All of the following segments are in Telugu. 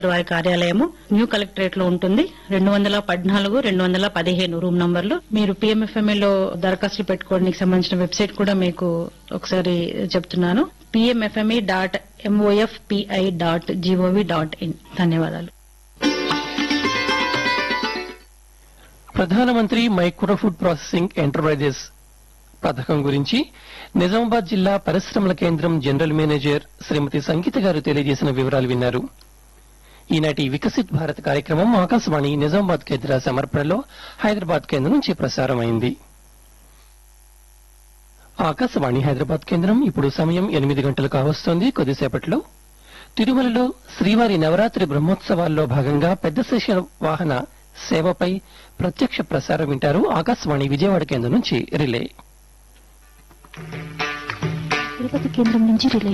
వారి కార్యాలయము న్యూ కలెక్టరేట్ లో ఉంటుంది రెండు వందల పద్నాలుగు రెండు వందల పదిహేను రూమ్ నంబర్లు మీరు పిఎంఎఫ్ఎంఏ లో దరఖాస్తులు పెట్టుకోవడానికి సంబంధించిన వెబ్సైట్ కూడా మీకు ఒకసారి చెప్తున్నాను PMFME dot MOFPI dot GOV dot in ధన్యవాదాలు ప్రధానమంత్రి మైక్రో ఫుడ్ ప్రాసెసింగ్ ఎంటర్ప్రైజెస్ పథకం గురించి నిజామాబాద్ జిల్లా పరిశ్రమల కేంద్రం జనరల్ మేనేజర్ శ్రీమతి సంగీత గారు తెలియజేసిన వివరాలు విన్నారు ఈనాటి వికసిత్ భారత్ కార్యక్రమం ఆకాశవాణి నిజామాబాద్ కేంద్ర సమర్పణలో హైదరాబాద్ కేంద్రం నుంచి ప్రసారమైంది ఆకాశవాణి హైదరాబాద్ కేంద్రం ఇప్పుడు సమయం ఎనిమిది గంటలు కావస్తోంది కొద్దిసేపట్లో తిరుమలలో శ్రీవారి నవరాత్రి బ్రహ్మోత్సవాల్లో భాగంగా పెద్ద శేష వాహన సేవపై ప్రత్యక్ష ప్రసారం వింటారు ఆకాశవాణి విజయవాడ కేంద్రం నుంచి రిలే తిరుపతి కేంద్రం నుంచి రిలే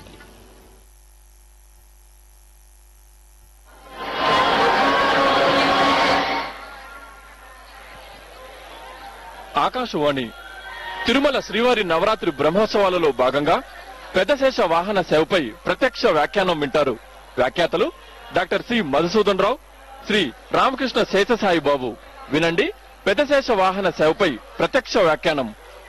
ఆకాశవాణి తిరుమల శ్రీవారి నవరాత్రి బ్రహ్మోత్సవాలలో భాగంగా పెద్దశేష వాహన సేవపై ప్రత్యక్ష వ్యాఖ్యానం వింటారు వ్యాఖ్యాతలు డాక్టర్ సి మధుసూదన్ రావు శ్రీ రామకృష్ణ శేషసాయి బాబు వినండి పెద్దశేష వాహన సేవపై ప్రత్యక్ష వ్యాఖ్యానం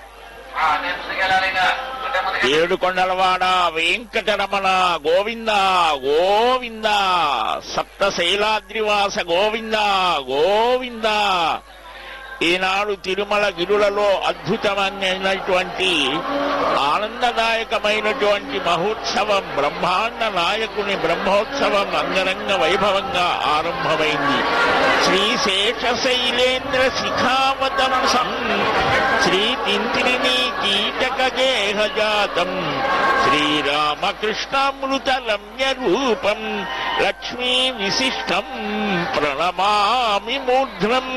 ఏడు కొండలవాడ వెంకటరమణ గోవింద గోవింద సప్త శైలాద్రివాస గోవింద గోవింద ఈనాడు తిరుమల గిరులలో అద్భుతమైనటువంటి ఆనందదాయకమైనటువంటి మహోత్సవం బ్రహ్మాండ నాయకుని బ్రహ్మోత్సవం అంగరంగ వైభవంగా ఆరంభమైంది శ్రీ శేషశైలేంద్ర శిఖావతం సం శ్రీ తింత్రిని కీటక గేహజాతం శ్రీరామకృష్ణామృత రమ్య రూపం లక్ష్మీ విశిష్టం ప్రణమామి మూర్ధ్వం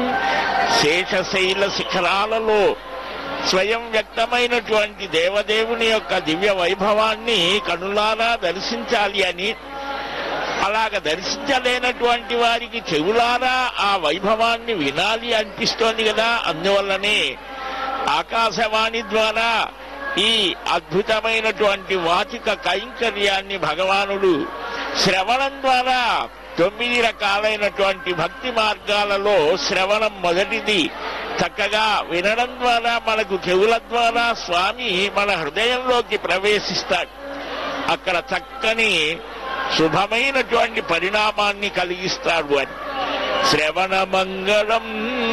శేషశైల శిఖరాలలో స్వయం వ్యక్తమైనటువంటి దేవదేవుని యొక్క దివ్య వైభవాన్ని కనులారా దర్శించాలి అని అలాగ దర్శించలేనటువంటి వారికి చెవులారా ఆ వైభవాన్ని వినాలి అనిపిస్తోంది కదా అందువల్లనే ఆకాశవాణి ద్వారా ఈ అద్భుతమైనటువంటి వాచిక కైంకర్యాన్ని భగవానుడు శ్రవణం ద్వారా తొమ్మిది రకాలైనటువంటి భక్తి మార్గాలలో శ్రవణం మొదటిది చక్కగా వినడం ద్వారా మనకు చెవుల ద్వారా స్వామి మన హృదయంలోకి ప్రవేశిస్తాడు అక్కడ చక్కని శుభమైనటువంటి పరిణామాన్ని కలిగిస్తాడు అని శ్రవణ మంగళం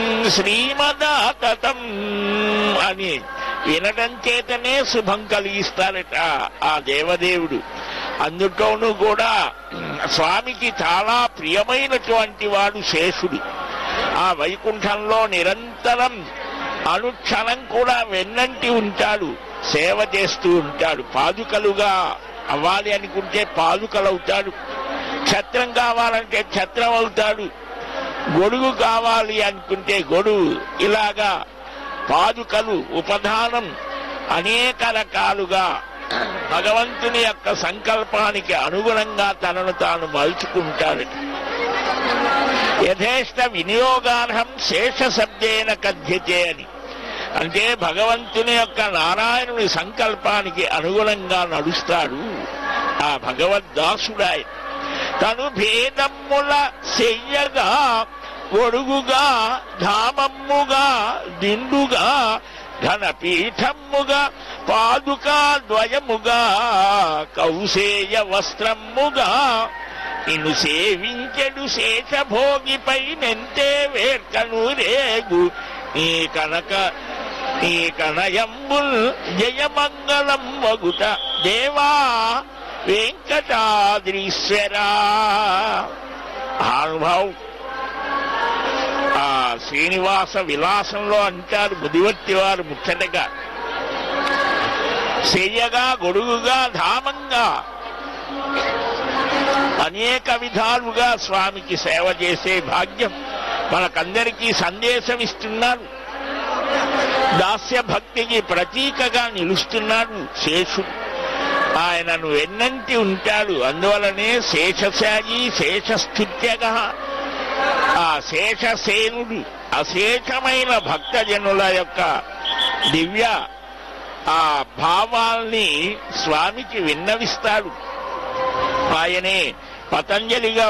శ్రీమదాతతం అని వినడం చేతనే శుభం కలిగిస్తారట ఆ దేవదేవుడు అందులోనూ కూడా స్వామికి చాలా ప్రియమైనటువంటి వాడు శేషుడు ఆ వైకుంఠంలో నిరంతరం అనుక్షణం కూడా వెన్నంటి ఉంటాడు సేవ చేస్తూ ఉంటాడు పాదుకలుగా అవ్వాలి అనుకుంటే పాదుకలవుతాడు ఛత్రం కావాలంటే ఛత్రం అవుతాడు గొడుగు కావాలి అనుకుంటే గొడుగు ఇలాగా పాదుకలు ఉపధానం అనేక రకాలుగా భగవంతుని యొక్క సంకల్పానికి అనుగుణంగా తనను తాను మలుచుకుంటాడు యథేష్ట వినియోగార్హం శేష శబ్దేన కథ్యతే అని అంటే భగవంతుని యొక్క నారాయణుని సంకల్పానికి అనుగుణంగా నడుస్తాడు ఆ భగవద్దాసుడాయ తను భేదమ్ముల చెయ్యగా ఒడుగుగా ధామమ్ముగా దిండుగా ఘనపీఠమ్ముగా పాదుకా ద్వయముగా కౌసేయ వస్త్రమ్ముగా నిన్ను సేవించెడు శేషభోగిపై నెంతే వేర్కను రేగు నీ కనక నీ కనయంబుల్ జయమంగళం వగుట దేవా వెంకటాద్రీశ్వరా మహానుభావు ఆ శ్రీనివాస విలాసంలో అంటారు ముదివర్తి వారు ముచ్చటగా చెయ్యగా గొడుగుగా ధామంగా అనేక విధాలుగా స్వామికి సేవ చేసే భాగ్యం మనకందరికీ సందేశం ఇస్తున్నారు దాస్య భక్తికి ప్రతీకగా నిలుస్తున్నాడు శేషుడు ఆయనను వెన్నంటి ఉంటాడు అందువలనే శేషశాయి శేషస్థుత్యగా ఆ శేషసేనుడు అశేషమైన భక్తజనుల యొక్క దివ్య ఆ భావాల్ని స్వామికి విన్నవిస్తాడు ఆయనే పతంజలిగా